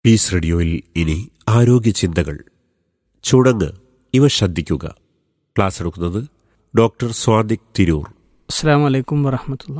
Piece റേഡിയോയിൽ ഇനി ആരോഗ്യ ചിന്തകൾ ചുടങ്ങ് ഇവ ശ്രദ്ധിക്കുക ക്ലാസ് എടുക്കുന്നത് ഡോക്ടർ സ്വാദിക് തിരൂർ അസ്സാം വലൈക്കും വറഹമത്തുള്ള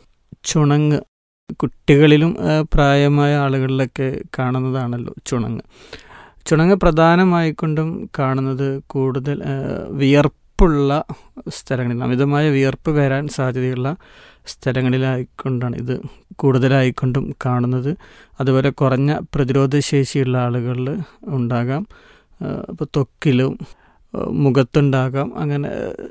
ചുണങ്ങ് കുട്ടികളിലും ആ, പ്രായമായ ആളുകളിലൊക്കെ കാണുന്നതാണല്ലോ ചുണങ്ങ് ചുണങ്ങ് പ്രധാനമായിക്കൊണ്ടും കാണുന്നത് കൂടുതൽ ആ, വിയർപ്പുള്ള സ്ഥലങ്ങളിൽ അമിതമായ വിയർപ്പ് വരാൻ സാധ്യതയുള്ള സ്ഥലങ്ങളിലായിക്കൊണ്ടാണ് ഇത് കൂടുതലായിക്കൊണ്ടും കാണുന്നത് അതുപോലെ കുറഞ്ഞ പ്രതിരോധ ശേഷിയുള്ള ആളുകളിൽ ഉണ്ടാകാം ഇപ്പോൾ ത്വക്കിലും ആ, മുഖത്തുണ്ടാകാം അങ്ങനെ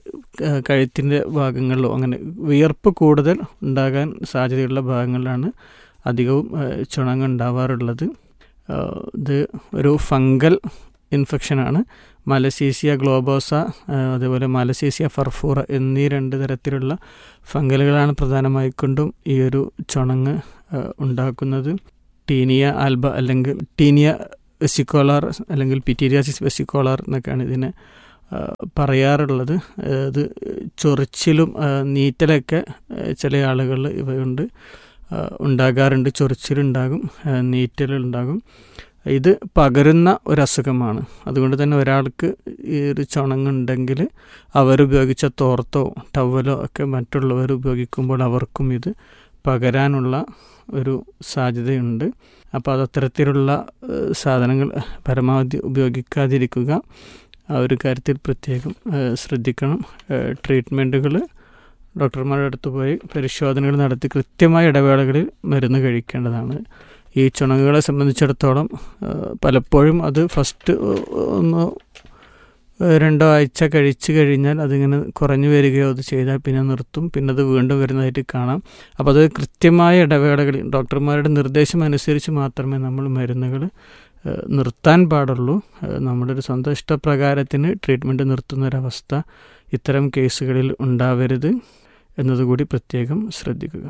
ആ, കഴുത്തിൻ്റെ ഭാഗങ്ങളിലോ അങ്ങനെ വിയർപ്പ് കൂടുതൽ ഉണ്ടാകാൻ സാധ്യതയുള്ള ഭാഗങ്ങളിലാണ് അധികവും ആ, ചുണങ്ങ് ഉണ്ടാവാറുള്ളത് ആ, ഇത് ഒരു ഫംഗൽ ഇൻഫെക്ഷനാണ് മലസീസിയ ഗ്ലോബോസ ആ, അതേപോലെ മലസീസിയ ഫർഫൂറ എന്നീ രണ്ട് തരത്തിലുള്ള ഫംഗലുകളാണ് പ്രധാനമായിക്കൊണ്ടും ഈ ഒരു ചുണങ്ങ് ആ, ഉണ്ടാക്കുന്നത് ടീനിയ ആൽബ അല്ലെങ്കിൽ ടീനിയ വെസിക്കോളാർ അല്ലെങ്കിൽ പിറ്റീരിയാസിസ് വെസിക്കോളാർ എന്നൊക്കെയാണ് ഇതിനെ ആ, പറയാറുള്ളത് ആ, ഇത് ചൊറിച്ചിലും ആ, നീറ്റലൊക്കെ ആ, ചില ആളുകളിൽ ഇവയുണ്ട് ആ, ഉണ്ടാകാറുണ്ട് ചൊറിച്ചിലുണ്ടാകും ആ, നീറ്റലുണ്ടാകും ഇത് പകരുന്ന ഒരു അസുഖമാണ് അതുകൊണ്ട് തന്നെ ഒരാൾക്ക് ഈ ഒരു ചുണങ്ങുണ്ടെങ്കിൽ അവരുപയോഗിച്ച തോർത്തോ ടവലോ ഒക്കെ മറ്റുള്ളവർ ഉപയോഗിക്കുമ്പോൾ അവർക്കും ഇത് പകരാനുള്ള ഒരു സാധ്യതയുണ്ട് അപ്പോൾ അത് അത്തരത്തിലുള്ള ഏഹ്, സാധനങ്ങൾ പരമാവധി ഉപയോഗിക്കാതിരിക്കുക ആ ഒരു കാര്യത്തിൽ പ്രത്യേകം ഏഹ്, ശ്രദ്ധിക്കണം ട്രീറ്റ്മെൻറ്റുകൾ ഡോക്ടർമാരുടെ അടുത്ത് പോയി പരിശോധനകൾ നടത്തി കൃത്യമായ ഇടവേളകളിൽ മരുന്ന് കഴിക്കേണ്ടതാണ് ഈ ചുണങ്ങുകളെ സംബന്ധിച്ചിടത്തോളം ഏഹ്, പലപ്പോഴും അത് ഫസ്റ്റ് ഒന്ന് ഏഹ്, രണ്ടോ ആഴ്ച കഴിച്ചു കഴിഞ്ഞാൽ അതിങ്ങനെ കുറഞ്ഞു വരികയോ അത് ചെയ്താൽ പിന്നെ നിർത്തും പിന്നെ അത് വീണ്ടും വരുന്നതായിട്ട് കാണാം അപ്പോൾ അത് കൃത്യമായ ഇടവേളകളിൽ ഡോക്ടർമാരുടെ നിർദ്ദേശം അനുസരിച്ച് മാത്രമേ നമ്മൾ മരുന്നുകൾ ഏഹ്, നിർത്താൻ പാടുള്ളൂ ഏഹ്, നമ്മുടെ ഒരു സ്വന്തം ഇഷ്ടപ്രകാരത്തിന് ട്രീറ്റ്മെൻറ്റ് നിർത്തുന്നൊരവസ്ഥ ഇത്തരം കേസുകളിൽ ഉണ്ടാവരുത് എന്നതുകൂടി പ്രത്യേകം ശ്രദ്ധിക്കുക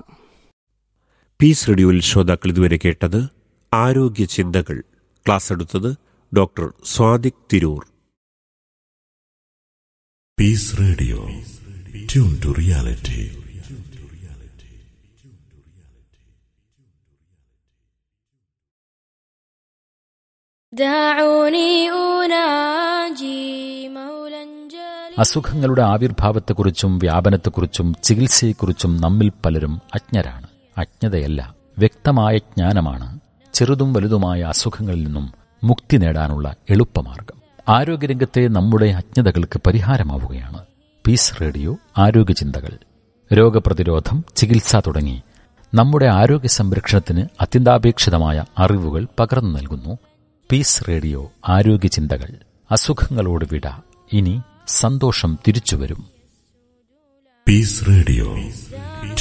പീസ് റേഡിയോയിൽ ശ്രോതാക്കൾ ഇതുവരെ കേട്ടത് ആരോഗ്യ ചിന്തകൾ ക്ലാസ് എടുത്തത് doctor Swadiq Tirur Peace Radio. Tune to reality. دعوني أناجي مولا جليلا അസുഖങ്ങളുടെ ആവിർഭാവത്തെക്കുറിച്ചും വ്യാപനത്തെക്കുറിച്ചും ചികിത്സയെക്കുറിച്ചും നമ്മിൽ പലരും അജ്ഞരാണ് അജ്ഞതയല്ല വ്യക്തമായ ജ്ഞാനമാണ് ചെറുതും വലുതുമായ അസുഖങ്ങളിൽ നിന്നും മുക്തി നേടാനുള്ള എളുപ്പമാർഗം ആരോഗ്യരംഗത്തെ നമ്മുടെ അജ്ഞതകൾക്ക് പരിഹാരമാവുകയാണ് പീസ് റേഡിയോ ആരോഗ്യചിന്തകൾ രോഗപ്രതിരോധം ചികിത്സ തുടങ്ങി നമ്മുടെ ആരോഗ്യ സംരക്ഷണത്തിന് അത്യന്താപേക്ഷിതമായ അറിവുകൾ പകർന്നു നൽകുന്നു പീസ് റേഡിയോ ആരോഗ്യചിന്തകൾ അസുഖങ്ങളോട് വിട ഇനി സന്തോഷം തിരിച്ചുവരും Peace Radio.